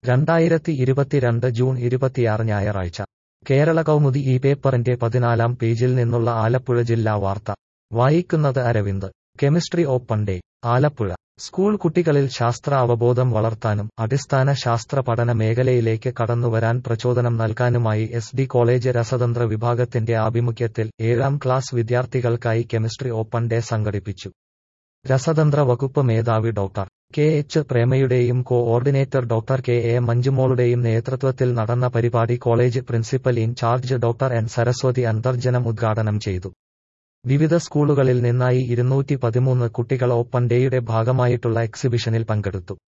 രണ്ടായിരത്തി ഇരുപത്തിരണ്ട് ജൂൺ ഇരുപത്തിയാറ് ഞായറാഴ്ച കേരള കൗമുദി ഈ പേപ്പറിന്റെ പതിനാലാം പേജിൽ നിന്നുള്ള ആലപ്പുഴ ജില്ലാ വാർത്ത വായിക്കുന്നത് Aravind chemistry open day Alappuzha school കുട്ടികളിൽ ശാസ്ത്ര അവബോധം വളർത്താനും അടിസ്ഥാന ശാസ്ത്ര പഠന മേഖലയിലേക്ക് കടന്നുവരാൻ പ്രചോദനം നൽകാനുമായി എസ് ഡി കോളേജ് രസതന്ത്ര വിഭാഗത്തിന്റെ ആഭിമുഖ്യത്തിൽ ഏഴാം ക്ലാസ് വിദ്യാർത്ഥികൾക്കായി കെമിസ്ട്രി ഓപ്പൺ ഡേ സംഘടിപ്പിച്ചു രസതന്ത്ര വകുപ്പ് മേധാവി ഡോക്ടർ കെ എച്ച് പ്രേമയുടെയും കോഓർഡിനേറ്റർ ഡോക്ടർ കെ എ മഞ്ജുമോളുടെയും നേതൃത്വത്തിൽ നടന്ന പരിപാടി college principal in charge doctor N Saraswathi Antharjanam ഉദ്ഘാടനം ചെയ്തു വിവിധ സ്കൂളുകളിൽ നിന്നായി ഇരുന്നൂറ്റി പതിമൂന്ന് കുട്ടികൾ ഓപ്പൺ ഡേയുടെ ഭാഗമായിട്ടുള്ള എക്സിബിഷനിൽ പങ്കെടുത്തു